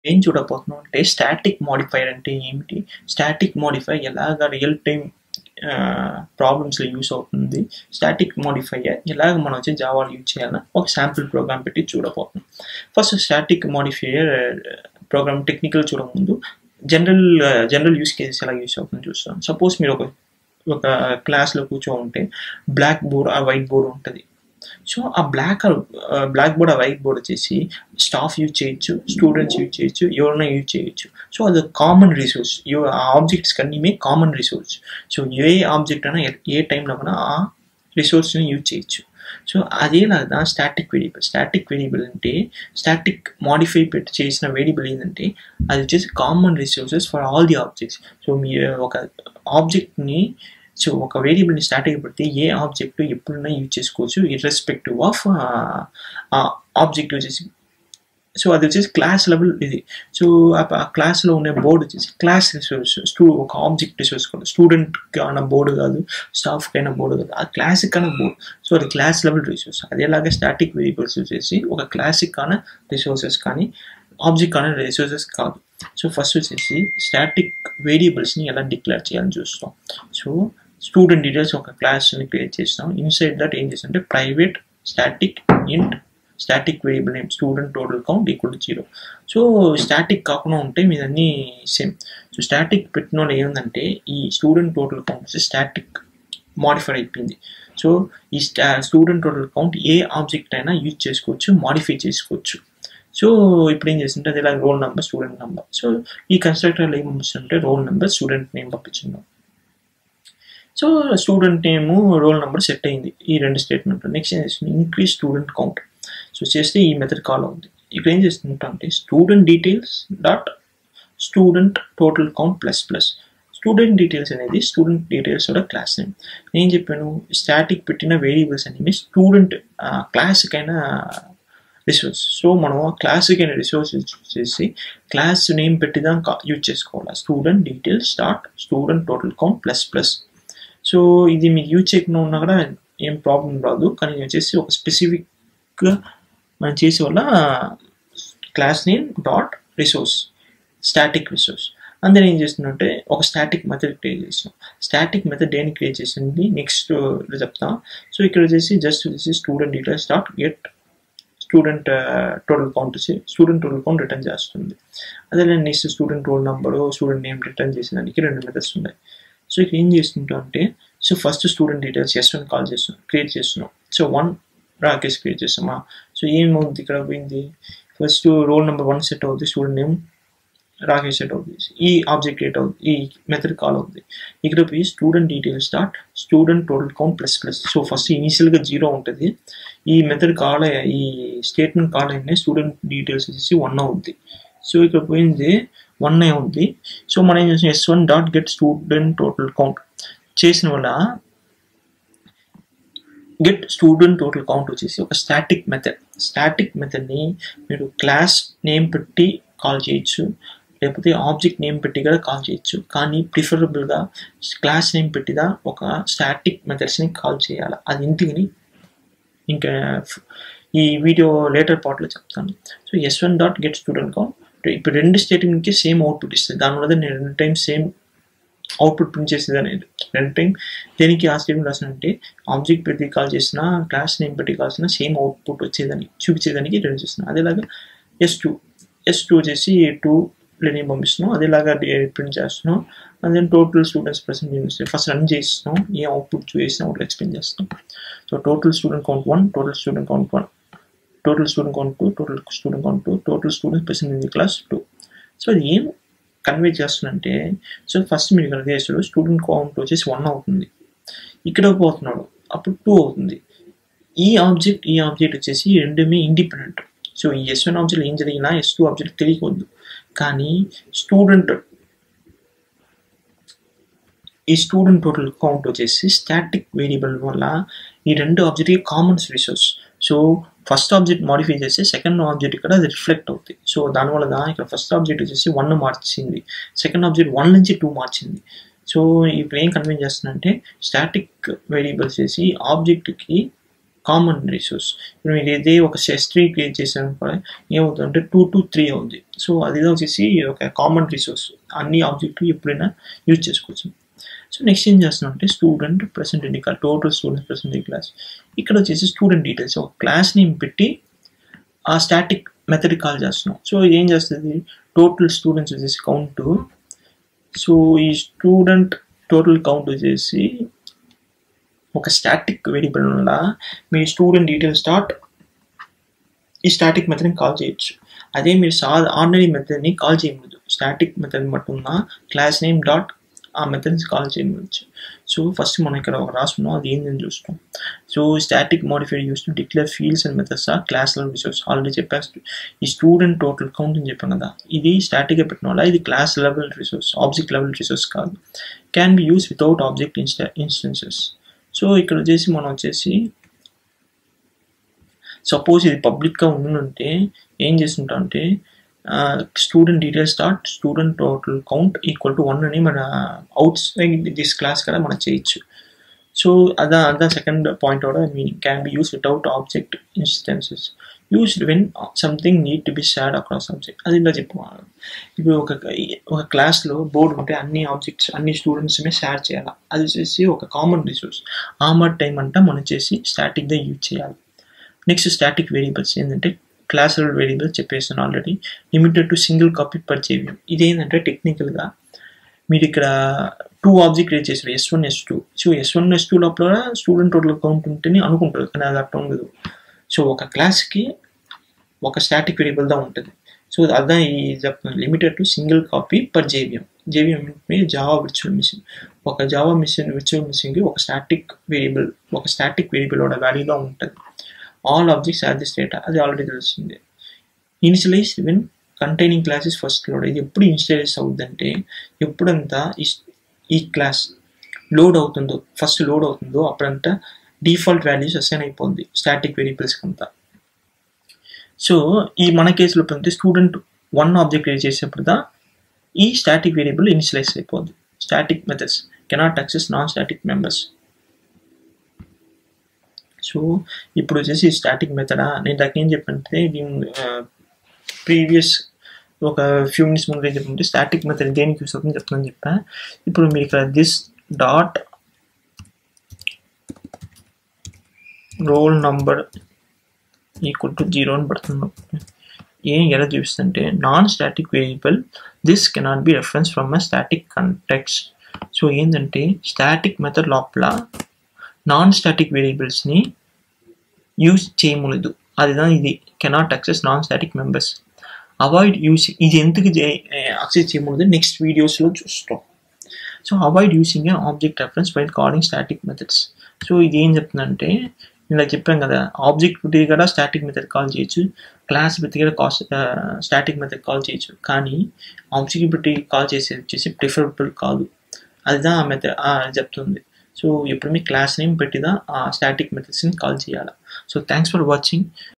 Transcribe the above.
ఏం చూడబోతున్నాం అంటే స్టాటిక్ మాడిఫైర్ అంటే ఏమిటి స్టాటిక్ మాడిఫైర్ ఎలాగ రియల్ టైం ప్రాబ్లమ్స్లో యూస్ అవుతుంది స్టాటిక్ మాడిఫైయర్ ఎలాగ మనం వచ్చి జావాలో యూజ్ చేయాలని ఒక శాంపుల్ ప్రోగ్రామ్ పెట్టి చూడబోతున్నాం first static modifier program technical చూడముందు జనరల్ జనరల్ యూస్ కేసెస్ ఎలా యూస్ అవుతుందో చూస్తాం సపోజ్ మీరు ఒక ఒక క్లాస్లో కూర్చో ఉంటే బ్లాక్ బోర్డ్ ఆ వైట్ బోర్డ్ ఉంటుంది సో ఆ బ్లాక్ బ్లాక్ బోర్డ్ ఆ వైట్ బోర్డ్ వచ్చేసి స్టాఫ్ యూజ్ చేయొచ్చు స్టూడెంట్స్ యూజ్ చేయొచ్చు ఎవరైనా యూజ్ చేయొచ్చు సో అది కామన్ రిసోర్స్ ఆ ఆబ్జెక్ట్స్ కన్నీ కామన్ రిసోర్స్ సో ఏ ఆబ్జెక్ట్ అయినా ఏ టైంలో కూడా ఆ రిసోర్స్ని యూజ్ చేయొచ్చు so అదేలాగా static variable static variable అంటే స్టాటిక్ మాడిఫై పెట్టి చేసిన వేరియబుల్ ఏంటంటే అది వచ్చేసి common resources for all the objects so మీరు ఒక ఆబ్జెక్ట్ని సో ఒక వేరియబుల్ని స్టాటిక్ పెడితే ఏ ఆబ్జెక్ట్ ఎప్పుడైనా యూజ్ చేసుకోవచ్చు ఇర్రెస్పెక్టివ్ ఆఫ్ ఆబ్జెక్ట్ వచ్చేసి సో అది వచ్చేసి క్లాస్ లెవెల్ ఇది సో ఆ క్లాస్లో ఉన్న బోర్డు వచ్చేసి క్లాస్ రిసోర్స్ స్టూ ఒక ఆబ్జెక్ట్ రిసోర్స్ కాదు స్టూడెంట్కి అయినా బోర్డు కాదు స్టాఫ్కి అయినా బోర్డు కాదు ఆ క్లాసిక్ అయినా బోర్డు సో అది క్లాస్ లెవెల్ రిసోర్స్ అదేలాగా స్టాటిక్ వేరియబుల్స్ వచ్చేసి ఒక క్లాసిక్ అయిన రిసోర్సెస్ కానీ ఆబ్జెక్ట్ అనే రిసోర్సెస్ కాదు సో ఫస్ట్ వచ్చేసి స్టాటిక్ వేరియబుల్స్ని ఎలా డిక్లేర్ చేయాలని చూస్తాం సో స్టూడెంట్ డీటెయిల్స్ ఒక క్లాస్ని క్రియేట్ చేస్తాం ఇన్సైడ్ దట్ ఏం చేస్తాం అంటే private static int static variable name student total count equal to zero so static కాకుండా ఉంటే మీదన్నీ సేమ్ సో స్టాటిక్ పెట్టిన వాళ్ళు ఏముందంటే ఈ student total count static modify అయిపోయింది సో ఈ స్టా స్టూడెంట్ టోటల్ కౌంట్ ఏ ఆబ్జెక్ట్ అయినా యూజ్ చేసుకోవచ్చు మాడిఫై చేసుకోవచ్చు సో ఇప్పుడు ఏం చేస్తుంటే అది ఇలా roll number student number so ఈ కన్స్ట్రక్టర్లో ఏం పంపిస్తుంటే రోల్ నెంబర్ స్టూడెంట్ నేమ్ పంపించిందాం so student name roll number set అయింది ఈ రెండు స్టేట్మెంట్ నెక్స్ట్ ఏం చేస్తుంది ఇంక్రీజ్ స్టూడెంట్ కౌంట్ సో చేస్తే ఈ మెథడ్ కాల్ అవుతుంది ఇక్కడ ఏం చేస్తుంటా అంటే student details dot student total count plus plus student details అనేది స్టూడెంట్ డీటెయిల్స్ కూడా క్లాస్ నేమ్ నేను చెప్పాను స్టాటిక్ పెట్టిన వేరియబుల్స్ అనేవి స్టూడెంట్ క్లాస్కైనా రిసోర్స్ సో మనం క్లాస్కి అయిన రిసోర్స్ చేసి క్లాస్ నేమ్ పెట్టిదా యూజ్ చేసుకోవాలి student details dot student total count plus plus so ఇది మీకు యూజ్ చేయకుండా ఉన్నా కూడా ఏం ప్రాబ్లం రాదు కానీ వచ్చేసి ఒక స్పెసిఫిక్గా మనం చేసే వల్ల class name dot resource static resource అందరూ ఏం చేస్తుందంటే ఒక స్టాటిక్ మెథడ్ క్రియేట్ చేస్తాం స్టాటిక్ మెథడ్ దేని క్రియేట్ చేసింది నెక్స్ట్ చెప్తాం సో ఇక్కడ వచ్చేసి జస్ట్ వచ్చేసి student details dot get student total count వచ్చి స్టూడెంట్ టోటల్ కౌంట్ రిటర్న్ చేస్తుంది అదే next student roll number student name return చేసేదానికి రెండు మెథడ్స్ ఉన్నాయి సో ఇక్కడ ఏం చేస్తుంటాం అంటే so first student details S one call చేస్తున్నాం క్రియేట్ చేస్తున్నాం సో వన్ రాకేష్ క్రియేట్ చేస్తామా సో ఏమవుతుంది ఇక్కడ పోయింది first roll number one set అవుతుంది స్టూడెంట్ నేమ్ రాకేష్ సెట్ అవుతుంది ఈ ఆబ్జెక్ట్ క్రియేట్ అవుతుంది ఈ మెథడ్ కాల్ అవుతుంది ఇక్కడ పోయి student details dot student total count plus plus so first ఇనీషియల్గా జీరో ఉంటుంది ఈ మెథడ్ కాల్ ఈ స్టేట్మెంట్ కాల్ అయిన స్టూడెంట్ డీటెయిల్స్ వచ్చేసి వన్ అవుద్ది సో ఇక్కడ పోయింది వన్ ఏ ఉంది సో మనం ఏం చేసాం S one dot get student total count చేసిన వల్ల గెట్ స్టూడెంట్ టోటల్ కౌంట్ వచ్చేసి ఒక స్టాటిక్ మెథడ్ స్టాటిక్ మెథడ్ని మీరు క్లాస్ నేమ్ పెట్టి కాల్ చేయొచ్చు లేకపోతే ఆబ్జెక్ట్ నేమ్ పెట్టి కూడా కాల్ చేయొచ్చు కానీ ప్రిఫరబుల్గా క్లాస్ నేమ్ పెట్టిదా ఒక స్టాటిక్ మెథడ్స్ని కాల్ చేయాలి అది ఇంటికి ఇంకా ఈ వీడియో లేటర్ పార్ట్లో చెప్తాను so S one dot get student count ఇప్పుడు రెండు స్టేట్మెంట్కి సేమ్ అవుట్పుట్ ఇస్తుంది దానివల్ల నేను రెండు టైం సేమ్ అవుట్పుట్ ప్రింట్ చేసేది అనేది రెండు టైం దేనికి ఆ స్టేట్మెంట్ రాసినంటే ఆబ్జెక్ట్ పెట్టి కాల్ చేసిన క్లాస్ నేమ్ పెట్టి కాల్ చేసిన సేమ్ అవుట్పుట్ వచ్చేదానికి చూపించేదానికి రెండు చేస్తున్నాను అదేలాగా ఎస్ టూ ఎస్ టూ వచ్చేసి టూ నేమ్ పంపిస్తున్నాం అదేలాగా ప్రింట్ చేస్తున్నాం and then total students percent first run చేస్తున్నాం ఏ అవుట్పుట్ చూసిన అవుట్ ఎక్స్ప్లెయిన్ చేస్తాం so total student count one total student count one total student count two total student count two total students percent in the class two so అది ఏం convey చేస్తుందంటే so first మీరు ఇక్కడ చేస్తాడు student count వచ్చేసి one అవుతుంది ఇక్కడ పోతున్నాడు అప్పుడు టూ అవుతుంది ఈ ఆబ్జెక్ట్ ఈ ఆబ్జెక్ట్ వచ్చేసి రెండుమే ఇండిపెండెంట్ సో ఈ ఎస్ వన్ ఆబ్జెక్ట్ ఏం జరిగినా ఎస్ టూ ఆబ్జెక్ట్ తెలియకూడదు కానీ స్టూడెంట్ ఈ స్టూడెంట్ టోటల్ కౌంట్ వచ్చేసి స్టాటిక్ వేరియబుల్ వల్ల ఈ రెండు ఆబ్జెక్ట్కి common resource so first object modify చేస్తే సెకండ్ ఆబ్జెక్ట్ ఇక్కడ అది రిఫ్లెక్ట్ అవుతుంది సో దానివల్ల ఇక్కడ ఫస్ట్ ఆబ్జెక్ట్ వచ్చేసి వన్ మార్చింది సెకండ్ ఆబ్జెక్ట్ వన్ నుంచి టూ మార్చింది సో ఇప్పుడు ఏం కన్వే చేస్తుందంటే స్టాటిక్ వేరియబుల్స్ చేసి ఆబ్జెక్ట్కి కామన్ రిసోర్స్ ఇప్పుడు మీరు ఇదే ఒక సెస్ట్రీ క్రియేట్ చేసాను కూడా ఏమవుతుందంటే టూ టు త్రీ అవుతుంది సో అది వచ్చేసి ఒక కామన్ రిసోర్స్ అన్ని ఆబ్జెక్ట్లు ఎప్పుడైనా యూజ్ చేసుకోవచ్చు సో నెక్స్ట్ ఏం చేస్తున్నాం అంటే student present in class total students present in class ఇక్కడ వచ్చేసి స్టూడెంట్ డీటెయిల్స్ ఒక క్లాస్ నేమ్ పెట్టి ఆ స్టాటిక్ మెథడ్ కాల్ చేస్తున్నాం సో ఏం చేస్తుంది టోటల్ స్టూడెంట్స్ వచ్చేసి కౌంట్ సో ఈ స్టూడెంట్ టోటల్ కౌంట్ వచ్చేసి ఒక స్టాటిక్ వేరియబుల్ వల్ల మీ స్టూడెంట్ డీటెయిల్స్ డాట్ ఈ స్టాటిక్ మెథడ్ని కాల్ చేయొచ్చు అదే మీరు సా ఆర్డినరీ మెథడ్ని కాల్ చేయకూడదు స్టాటిక్ మెథడ్ బట్టి ఉన్న క్లాస్ నేమ్ డాట్ ఆ మెథడ్స్ కాల్ చేయవచ్చు సో ఫస్ట్ మనం ఇక్కడ ఒక రాసుకున్నాం అది ఏందని చూస్తాం so static modified use to declare fields and methods ఆ క్లాస్ లెవెల్ రిసోర్స్ ఆల్రెడీ చెప్పేస్తూ ఈ స్టూడెంట్ టోటల్ కౌంట్ అని చెప్పాం కదా ఇది స్టాటిక్గా పెట్టిన వల్ల ఇది class level resource object level resource కాదు can be use without object insta instances so ఇక్కడ వచ్చేసి మనం వచ్చేసి సపోజ్ ఇది పబ్లిక్గా ఉండుంటే ఏం చేస్తుంటాం అంటే student details dot student total count equal to one అని మన అవుట్ సైడ్ దిస్ క్లాస్ కదా మనం చేయొచ్చు సో అదా అదా సెకండ్ పాయింట్ కూడా meaning can be use without object instances used when something need to be shared across object అది ఇలా చెప్పుకోవాలి ఇప్పుడు ఒక ఒక క్లాస్లో బోర్డు ఉంటే అన్ని ఆబ్జెక్ట్స్ అన్ని స్టూడెంట్స్మే షేర్ చేయాలి అది వచ్చేసి ఒక కామన్ రిసోర్స్ ఆ మాట టైం అంతా మనం చేసి స్టాటిక్గా యూజ్ చేయాలి నెక్స్ట్ స్టాటిక్ వేరియబుల్స్ ఏంటంటే క్లాస్ లెవెల్ వేరియబుల్స్ చెప్పేసాను already limited to single copy per JVM ఇదేంటంటే టెక్నికల్గా మీరు ఇక్కడ టూ ఆబ్జెక్ట్ క్రియేట్ చేశారు S one S two so S one S two లోపల స్టూడెంట్ టోటల్ కౌంట్ ఉంటేనే అనుకుంటారు కానీ అది అర్థం ఉండదు సో ఒక క్లాస్కి ఒక స్టాటిక్ వేరియబుల్ దా ఉంటుంది సో అదా ఈ చెప్తున్నాను limited to single copy per JVM JVM మీద జావా విర్చువల్ మిషన్ ఒక జావా మిషన్ విర్చువల్ మిషన్కి ఒక స్టాటిక్ వేరియబుల్ ఒక స్టాటిక్ వేరియబుల్ ఒక వాల్యూలో ఉంటుంది all objects add this data అది ఆల్రెడీ తెలుస్తుంది initialize when containing classes first load ఇది ఎప్పుడు ఇనిషియలైజ్ అవుతుందంటే ఎప్పుడంతా ఈ క్లాస్ లోడ్ అవుతుందో ఫస్ట్ లోడ్ అవుతుందో అప్పుడంతా డిఫాల్ట్ వాల్యూస్ అసైన్ అయిపోతుంది స్టాటిక్ వేరియబుల్స్ అంతా సో ఈ మన కేసులో పొందితే స్టూడెంట్ వన్ ఆబ్జెక్ట్ క్రియేట్ చేసేప్పుడు దా ఈ స్టాటిక్ వేరియబుల్ ఇనిషియలైజ్ అయిపోద్ది static methods cannot access non static members so ఇప్పుడు వచ్చేసి స్టాటిక్ మెథడా నేను దాకా ఏం చెప్పంటే దీని ప్రీవియస్ ఒక ఫ్యూ మినిట్స్ ముందు ఏం చెప్పంటే స్టాటిక్ మెథడ్ దేనికి యూస్ అవుతుందని చెప్తానని చెప్పా ఇప్పుడు మీరు ఇక్కడ this dot roll number equal to zero అని పడుతుంది ఏం ఎలా చూపిస్తుంటే non static variable this cannot be reference from a static context so ఏంటంటే స్టాటిక్ మెథడ్ లోపల నాన్ స్టాటిక్ వేరియబుల్స్ని యూజ్ చేయలేదు అదిதான் ఇది cannot access non static members avoid use ఇది ఎందుకు యాక్సెస్ చేయకూడదు నెక్స్ట్ వీడియోస్లో చూస్తాం so avoid using a object reference by calling static methods so ఇది ఏం చెప్తుందంటే ఇలా చెప్పాం కదా ఆబ్జెక్ట్ పెట్టి కూడా స్టాటిక్ మెథడ్ కాల్ చేయొచ్చు క్లాస్ పెట్టి కూడా కాస్ట్ స్టాటిక్ మెథడ్ కాల్ చేయొచ్చు కానీ ఆబ్జెక్ట్ పెట్టి కాల్ చేసేది వచ్చేసి ప్రిఫరబుల్ కాదు అదిదా ఆ మెథడ్ చెప్తుంది సో ఎప్పుడు మీ క్లాస్ నేమ్ పెట్టిదా ఆ స్టాటిక్ మెథడ్స్ని కాల్ చేయాలి సో థ్యాంక్స్ ఫర్ వాచింగ్